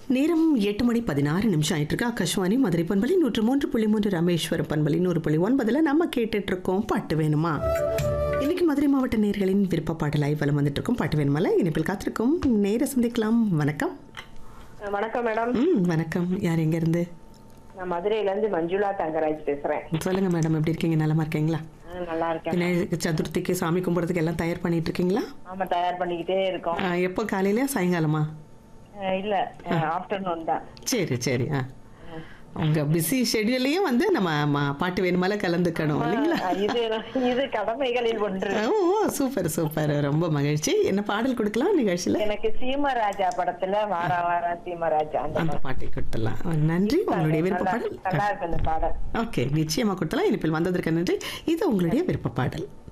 நேரம் எட்டு மணி பதினாறு நிமிஷம் ஆயிட்டு இருக்கு ஆகாஷ்வாணி மதுரை பண்பலி நூற்று மூன்று புள்ளி மூன்று ராமேஸ்வரம் பண்பலி நூறு புள்ளி ஒன்பதுல நம்ம கேட்டுட்டு இருக்கோம் பாட்டு வேணுமா இன்னைக்கு மதுரை மாவட்ட நேர்களின் விருப்ப பாடலாய் வலம் வந்துட்டு இருக்கோம் பாட்டு வேணுமால இனிப்பில் காத்திருக்கும் நேர சந்திக்கலாம் வணக்கம் வணக்கம் மேடம் ம் வணக்கம் யார் எங்க இருந்து நான் மதுரையில இருந்து மஞ்சுளா தங்கராஜ் பேசுறேன் சொல்லுங்க மேடம் எப்படி இருக்கீங்க நலமா இருக்கீங்களா ஆ, நல்லா இருக்கேன் விநாயகர் சதுர்த்திக்கு சாமி கும்பிட்றதுக்கு எல்லாம் தயார் பண்ணிட்டு இருக்கீங்களா ஆமா தயார் பண்ணிக்கிட்டே இருக்கோம் ஆ, எப்போ காலையில சாயங்காலமா ஆ, இல்ல ஆஃப்டர்நூன் தான் சரி சரி ஆ உங்க பிஸி ஷெட்யூல்லையும் வந்து நம்ம ம- பாட்டு வேணுமால கலந்துக்கணும் இல்லைங்களா ஆ, இது இது கடமைகளில் ஒன்று ஓ ஓ, சூப்பர் சூப்பர் ரொம்ப மகிழ்ச்சி என்ன பாடல் கொடுக்கலாம் நிகழ்ச்சியில் எனக்கு சீமராஜா படத்துல வாரா வாரா சீமராஜா அந்த அந்த பாட்டை கொடுத்துடலாம் நன்றி உங்களுடைய விருப்ப நல்லா பாடல் நல்லா இருக்கு அந்த பாடல் ஓகே நிச்சயமா கொடுத்தலாம் இனிப்பில் வந்ததற்கு நன்றி இது உங்களுடைய விருப்ப பாடல்